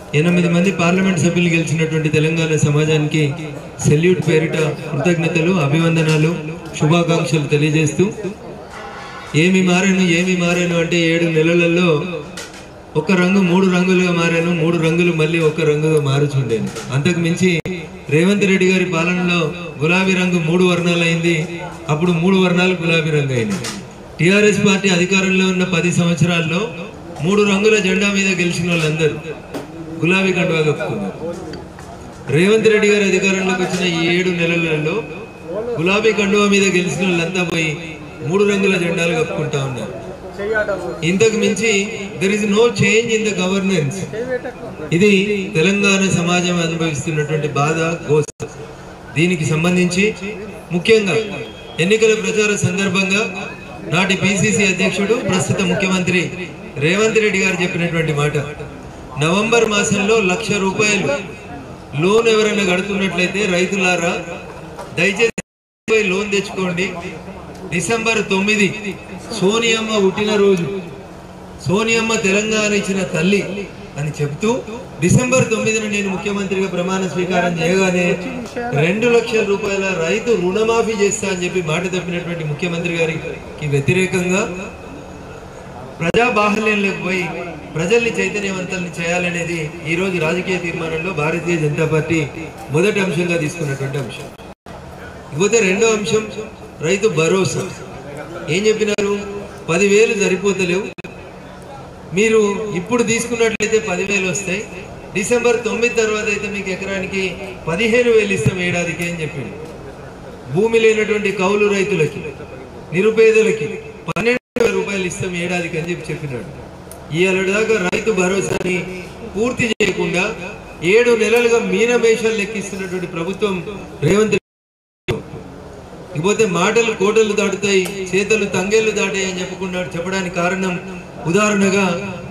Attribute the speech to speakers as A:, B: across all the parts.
A: ఎనిమిది మంది పార్లమెంట్ సభ్యులు గెలిచినటువంటి తెలంగాణ సమాజానికి సెల్యూట్ పేరిట కృతజ్ఞతలు అభివందనాలు శుభాకాంక్షలు తెలియజేస్తూ ఏమి మారాను ఏమి మారాను అంటే ఏడు నెలలలో ఒక రంగు మూడు రంగులుగా మారాను మూడు రంగులు మళ్ళీ ఒక రంగుగా మారుచుండేను అంతకు మించి రేవంత్ రెడ్డి గారి పాలనలో గులాబీ రంగు మూడు వర్ణాలైంది అప్పుడు మూడు వర్ణాలు గులాబీ రంగు అయినాయి టిఆర్ఎస్ పార్టీ అధికారంలో ఉన్న పది సంవత్సరాల్లో మూడు రంగుల జెండా మీద గెలిచిన వాళ్ళందరూ గులాబీ కండువా కప్పుకున్నారు రేవంత్ రెడ్డి గారి అధికారంలోకి వచ్చిన ఈ ఏడు నెలలలో గులాబీ కండువా మీద గెలిచిన వాళ్ళంతా పోయి మూడు రంగుల జెండాలు కప్పుకుంటా ఉన్నారు ఇంతకు మించి there is no change in the governance ఇది తెలంగాణ సమాజం అనుభవిస్తున్నటువంటి బాధ గోస దీనికి సంబంధించి ముఖ్యంగా ఎన్నికల ప్రచార సందర్భంగా నాటి పిసిసి అధ్యక్షుడు ప్రస్తుత ముఖ్యమంత్రి రేవంత్ రెడ్డి గారు చెప్పినటువంటి మాట నవంబర్ మాసంలో లక్ష రూపాయలు లోన్ ఎవరైనా కడుతున్నట్లయితే రైతులారా దయచేసి లోన్ తెచ్చుకోండి డిసెంబర్ తొమ్మిది సోనియమ్మ పుట్టిన రోజు సోనియమ్మ తెలంగాణ ఇచ్చిన తల్లి అని చెప్తూ డిసెంబర్ తొమ్మిదిన నేను ముఖ్యమంత్రిగా ప్రమాణ స్వీకారం చేయగానే రెండు లక్షల రూపాయల రైతు రుణమాఫీ చేస్తా అని చెప్పి మాట తప్పినటువంటి ముఖ్యమంత్రి గారికి వ్యతిరేకంగా ప్రజా బాహల్యంలోకి పోయి ప్రజల్ని చైతన్యవంతుల్ని చేయాలనేది ఈ రోజు రాజకీయ తీర్మానంలో భారతీయ జనతా పార్టీ మొదటి అంశంగా తీసుకున్నటువంటి అంశం ఇకపోతే రెండో అంశం రైతు భరోసా ఏం చెప్పినారు పదివేలు సరిపోతలేవు మీరు ఇప్పుడు తీసుకున్నట్లయితే పదివేలు వస్తాయి డిసెంబర్ తొమ్మిది తర్వాత అయితే మీకు ఎకరానికి పదిహేను వేలు ఇస్తాం ఏడాదికి అని చెప్పింది భూమి లేనటువంటి కౌలు రైతులకి నిరుపేదలకి పన్నెండు వేల రూపాయలు ఇస్తాం ఏడాదికి అని చెప్పి చెప్పినాడు ఇవాళ దాకా రైతు భరోసాని పూర్తి చేయకుండా ఏడు నెలలుగా మీనమేషాలు లెక్కిస్తున్నటువంటి ప్రభుత్వం రేవంత్ రెడ్డి ఇకపోతే మాటలు కోటలు దాటుతాయి చేతలు తంగేళ్లు దాటాయి అని చెప్పకుండా చెప్పడానికి కారణం ఉదాహరణగా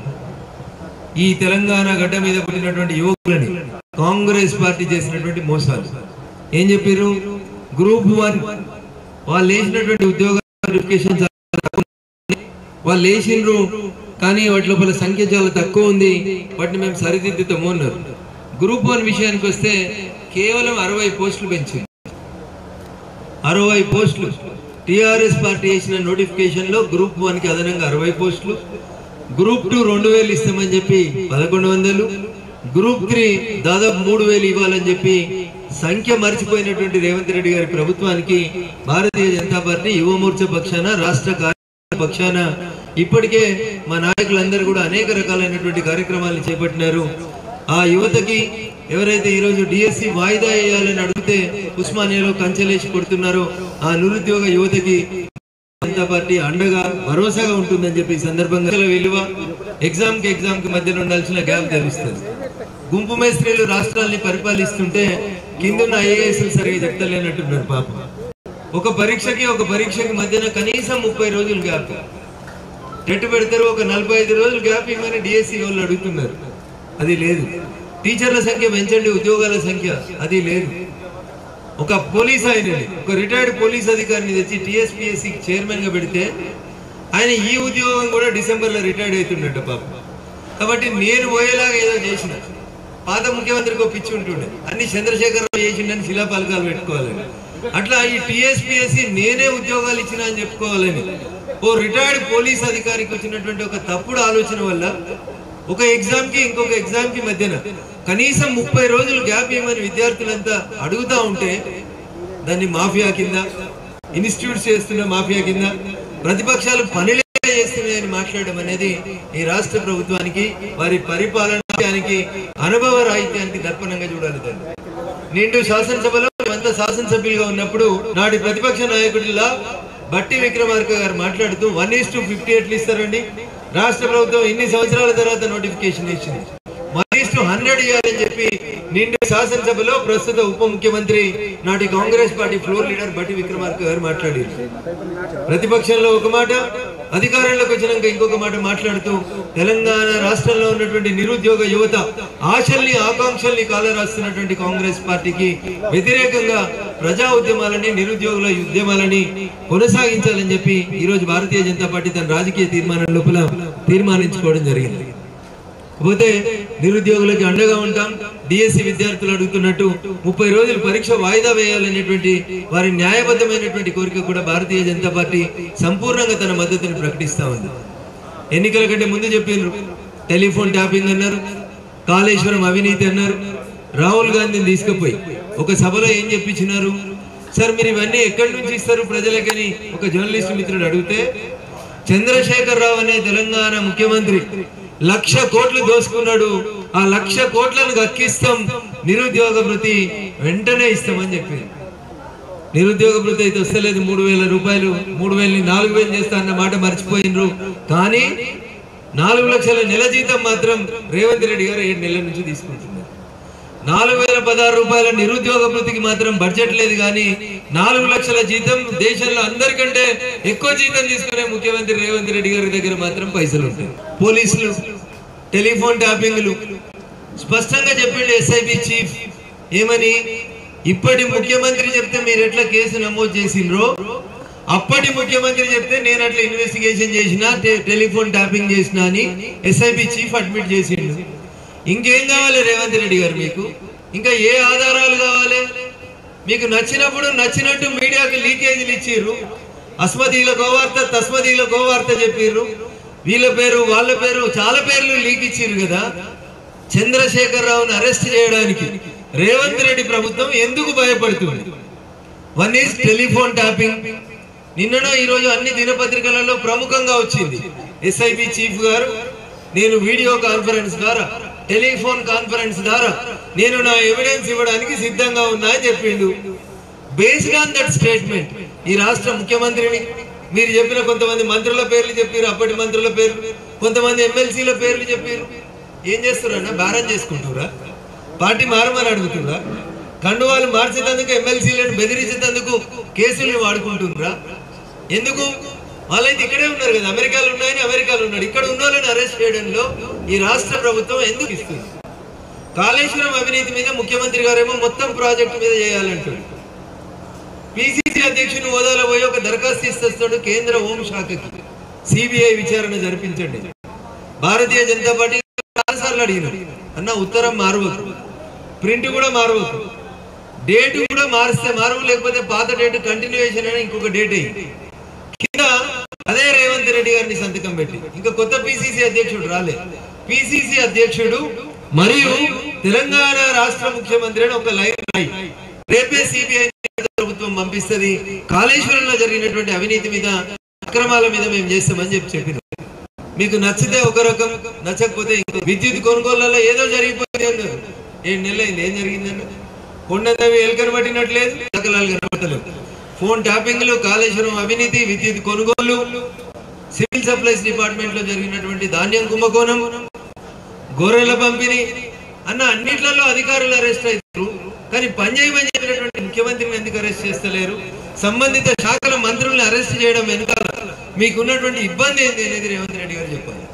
A: ఈ తెలంగాణ గడ్డ మీద పుట్టినటువంటి యువకులని కాంగ్రెస్ పార్టీ చేసినటువంటి మోసాలు ఏం చెప్పారు గ్రూప్ వన్ వాళ్ళు వేసినటువంటి ఉద్యోగ నోటిఫికేషన్ చాలా తక్కువ ఉన్నాయి. వాళ్ళు వేసిండ్రు కానీ వాటి లోపల సంఖ్య చాలా తక్కువ ఉంది వాటిని మేము సరిదిద్దుతాము అన్నారు గ్రూప్ వన్ విషయానికి వస్తే కేవలం అరవై పోస్టులు పెంచింది అరవై పోస్టులు టిఆర్ఎస్ పార్టీ వేసిన నోటిఫికేషన్ లో గ్రూప్ వన్ కి అదనంగా అరవై పోస్టులు గ్రూప్ టూ రెండు వేలు ఇస్తామని చెప్పి పదకొండు వందలు గ్రూప్ త్రీ దాదాపు మూడు వేలు ఇవ్వాలని చెప్పి సంఖ్య మర్చిపోయినటువంటి రేవంత్ రెడ్డి గారి ప్రభుత్వానికి భారతీయ జనతా పార్టీ యువ మోర్చా పక్షాన రాష్ట్ర కార్య పక్షాన ఇప్పటికే మా నాయకులందరూ కూడా అనేక రకాలైనటువంటి కార్యక్రమాలను చేపట్టినారు ఆ యువతకి ఎవరైతే ఈరోజు డిఎస్సి వాయిదా వేయాలని అడిగితే ఉస్మానియాలో కంచెలేసి కొడుతున్నారో ఆ నిరుద్యోగ యువతకి జనతా పార్టీ అండగా భరోసాగా ఉంటుందని చెప్పి ఈ సందర్భంగా అసలు విలువ ఎగ్జామ్ కి ఎగ్జామ్ కి మధ్యలో ఉండాల్సిన గ్యాప్ తెలుస్తుంది గుంపు మేస్త్రీలు రాష్ట్రాల్ని పరిపాలిస్తుంటే కిందున్న ఐఏఎస్ సరిగా చెప్తలేనట్టున్నారు పాపం ఒక పరీక్షకి ఒక పరీక్షకి మధ్యన కనీసం ముప్పై రోజులు గ్యాప్ టెట్ పెడతారు ఒక నలభై ఐదు రోజులు గ్యాప్ ఇవ్వమని డిఎస్సి వాళ్ళు అడుగుతున్నారు అది లేదు టీచర్ల సంఖ్య పెంచండి ఉద్యోగాల సంఖ్య అది లేదు ఒక పోలీస్ ఆయనని ఒక రిటైర్డ్ పోలీస్ అధికారిని తెచ్చి టిఎస్పిఎస్సి చైర్మన్ గా పెడితే ఆయన ఈ ఉద్యోగం కూడా డిసెంబర్ లో రిటైర్డ్ అవుతుండట పాప కాబట్టి నేను పోయేలాగా ఏదో చేసిన పాత ముఖ్యమంత్రికి ఒక పిచ్చి ఉంటుండే అన్ని చంద్రశేఖరరావు చేసిండని శిలా పలకాలు పెట్టుకోవాలని అట్లా ఈ టిఎస్పిఎస్సి నేనే ఉద్యోగాలు ఇచ్చిన అని చెప్పుకోవాలని ఓ రిటైర్డ్ పోలీస్ అధికారికి వచ్చినటువంటి ఒక తప్పుడు ఆలోచన వల్ల ఒక ఎగ్జామ్ కి ఇంకొక ఎగ్జామ్ కి మధ్యన కనీసం ముప్పై రోజులు గ్యాప్ ఇవ్వమని విద్యార్థులంతా అడుగుతా ఉంటే దాన్ని మాఫియా కింద ఇన్స్టిట్యూట్స్ చేస్తున్న మాఫియా కింద ప్రతిపక్షాలు పనిలే చేస్తున్నాయని మాట్లాడడం అనేది ఈ రాష్ట్ర ప్రభుత్వానికి వారి పరిపాలనానికి అనుభవ రాహిత్యానికి దర్పణంగా చూడాలి దాన్ని నిండు శాసనసభలో మేమంతా శాసనసభ్యులుగా ఉన్నప్పుడు నాటి ప్రతిపక్ష నాయకుడిలా బట్టి విక్రమార్క గారు మాట్లాడుతూ వన్ ఈస్ టు ఫిఫ్టీ ఎట్లు ఇస్తారండి రాష్ట్ర ప్రభుత్వం ఇన్ని సంవత్సరాల తర్వాత నోటిఫికేషన్ ఇచ్చింది వన్ ఈస్ టు హండ్రెడ్ ఇవ్వాలని చెప్పి నిండు శాసనసభలో ప్రస్తుత ఉప ముఖ్యమంత్రి నాటి కాంగ్రెస్ పార్టీ ఫ్లోర్ లీడర్ బట్టి విక్రమార్క గారు మాట్లాడారు ప్రతిపక్షంలో ఒక మాట అధికారంలోకి వచ్చినాక ఇంకొక మాట మాట్లాడుతూ తెలంగాణ రాష్ట్రంలో ఉన్నటువంటి నిరుద్యోగ యువత ఆశల్ని ఆకాంక్షల్ని కాలరాస్తున్నటువంటి కాంగ్రెస్ పార్టీకి వ్యతిరేకంగా ప్రజా ఉద్యమాలని నిరుద్యోగుల ఉద్యమాలని కొనసాగించాలని చెప్పి ఈ రోజు భారతీయ జనతా పార్టీ తన రాజకీయ తీర్మానం లోపల తీర్మానించుకోవడం జరిగింది పోతే నిరుద్యోగులకి అండగా ఉంటాం డిఎస్సి విద్యార్థులు అడుగుతున్నట్టు ముప్పై రోజులు పరీక్ష వాయిదా వేయాలనేటువంటి వారి న్యాయబద్ధమైనటువంటి కోరిక కూడా భారతీయ జనతా పార్టీ సంపూర్ణంగా తన మద్దతుని ప్రకటిస్తా ఉంది ఎన్నికల కంటే ముందు చెప్పిండ్రు టెలిఫోన్ ట్యాపింగ్ అన్నారు కాళేశ్వరం అవినీతి అన్నారు రాహుల్ గాంధీని తీసుకుపోయి ఒక సభలో ఏం చెప్పించినారు సార్ మీరు ఇవన్నీ ఎక్కడి నుంచి ఇస్తారు ప్రజలకని ఒక జర్నలిస్ట్ మిత్రుడు అడిగితే చంద్రశేఖర్ రావు అనే తెలంగాణ ముఖ్యమంత్రి లక్ష కోట్లు దోసుకున్నాడు ఆ లక్ష కోట్లను గక్కిస్తాం నిరుద్యోగ వృత్తి వెంటనే ఇస్తామని చెప్పింది నిరుద్యోగ వృత్తి అయితే వస్తలేదు మూడు వేల రూపాయలు మూడు వేలని నాలుగు వేలు చేస్తా అన్న మాట మర్చిపోయినరు కానీ నాలుగు లక్షల నెల జీతం మాత్రం రేవంత్ రెడ్డి గారు ఏడు నెలల నుంచి తీసుకుంటున్నారు నాలుగు వేల పదహారు రూపాయల నిరుద్యోగ వృత్తికి మాత్రం బడ్జెట్ లేదు కానీ నాలుగు లక్షల జీతం దేశంలో అందరికంటే ఎక్కువ జీతం తీసుకునే ముఖ్యమంత్రి రేవంత్ రెడ్డి గారి దగ్గర మాత్రం పైసలు ఉంటాయి పోలీసులు టెలిఫోన్ ట్యాపింగ్లు స్పష్టంగా చెప్పిండు ఎస్ఐబి చీఫ్ ఏమని ఇప్పటి ముఖ్యమంత్రి చెప్తే మీరు ఎట్లా కేసు నమోదు చేసిండ్రో అప్పటి ముఖ్యమంత్రి చెప్తే నేను అట్లా ఇన్వెస్టిగేషన్ చేసిన టె- టెలిఫోన్ ట్యాపింగ్ చేసిన అని ఎస్ఐబి చీఫ్ అడ్మిట్ చేసిండు ఇంకేం కావాలి రేవంత్ రెడ్డి గారు మీకు ఇంకా ఏ ఆధారాలు కావాలి మీకు నచ్చినప్పుడు నచ్చినట్టు మీడియాకి లీకేజీలు ఇచ్చిర్రు అస్మదీల గోవార్త తస్మదీల గోవార్త చెప్పిర్రు వీళ్ళ పేరు వాళ్ళ పేరు చాలా పేర్లు లీక్ ఇచ్చిర్రు కదా చంద్రశేఖర్ రావును అరెస్ట్ చేయడానికి రేవంత్ రెడ్డి ప్రభుత్వం ఎందుకు భయపడుతుంది వన్ ఈజ్ టెలిఫోన్ ట్యాపింగ్ నిన్ననో ఈ రోజు అన్ని దినపత్రికలలో ప్రముఖంగా వచ్చింది ఎస్ఐబి చీఫ్ గారు నేను వీడియో కాన్ఫరెన్స్ ద్వారా టెలిఫోన్ కాన్ఫరెన్స్ ద్వారా నేను నా ఎవిడెన్స్ ఇవ్వడానికి సిద్ధంగా ఉన్నా అని చెప్పిండు బేస్డ్ ఆన్ దట్ స్టేట్మెంట్ ఈ రాష్ట్ర ముఖ్యమంత్రిని మీరు చెప్పిన కొంతమంది మంత్రుల పేర్లు చెప్పారు అప్పటి మంత్రుల పేర్లు కొంతమంది ఎమ్మెల్సీల పేర్లు చెప్పారు ఏం చేస్తున్నారన్నా బేరం చేసుకుంటురా పార్టీ మారమని అడుగుతురా కండువాలు మార్చేటందుకు ఎమ్మెల్సీలను బెదిరించేందుకు కేసుల్ని వాడుకుంటున్నారా ఎందుకు వాళ్ళైతే ఇక్కడే ఉన్నారు కదా అమెరికాలో ఉన్నాయని అమెరికాలో ఉన్నాడు ఇక్కడ ఉన్న వాళ్ళని అరెస్ట్ చేయడంలో ఈ రాష్ట్ర ప్రభుత్వం ఎందుకు ఇస్తుంది కాళేశ్వరం అవినీతి మీద ముఖ్యమంత్రి గారేమో మొత్తం ప్రాజెక్టు మీద చేయాలంటాడు పిసిసి అధ్యక్షుని హోదాలో పోయి ఒక దరఖాస్తు ఇస్తాడు కేంద్ర హోంశాఖకి సిబిఐ విచారణ జరిపించండి భారతీయ జనతా పార్టీ చాలాసార్లు అడిగినాడు అన్న ఉత్తరం మారవద్దు ప్రింట్ కూడా మారవద్దు డేట్ కూడా మారిస్తే మారవు లేకపోతే పాత డేట్ కంటిన్యూయేషన్ అని ఇంకొక డేట్ అయ్యి కింద అదే రేవంత్ రెడ్డి గారిని సంతకం పెట్టి ఇంకా కొత్త పిసిసి అధ్యక్షుడు రాలే పిసిసి అధ్యక్షుడు మరియు తెలంగాణ రాష్ట్ర ముఖ్యమంత్రి అని ఒక లైన్ రాయి రేపే సిబిఐ ప్రభుత్వం పంపిస్తది కాళేశ్వరంలో జరిగినటువంటి అవినీతి మీద అక్రమాల మీద మేము చేస్తామని చెప్పి చెప్పిన మీకు నచ్చితే ఒక రకం నచ్చకపోతే ఇంకో విద్యుత్ కొనుగోళ్లలో ఏదో జరిగిపోయింది అన్నారు ఏడు నెలలు అయింది ఏం జరిగిందన్న కొండవి ఎలుకను పట్టినట్లేదు దాఖలాలు కనబడతలేవు ఫోన్ ట్యాపింగ్లు కాళేశ్వరం అవినీతి విద్యుత్ కొనుగోలు సివిల్ సప్లైస్ డిపార్ట్మెంట్ లో జరిగినటువంటి ధాన్యం కుంభకోణం గొర్రెల పంపిణీ అన్న అన్నిట్లలో అధికారులు అరెస్ట్ అవుతారు కానీ పనిచేయమని చెప్పినటువంటి ముఖ్యమంత్రిని ఎందుకు అరెస్ట్ చేస్తలేరు సంబంధిత శాఖల మంత్రుల్ని అరెస్ట్ చేయడం వెనుక మీకున్నటువంటి ఇబ్బంది ఏంటి అనేది రేవంత్ రెడ్డి గారు చెప్పాలి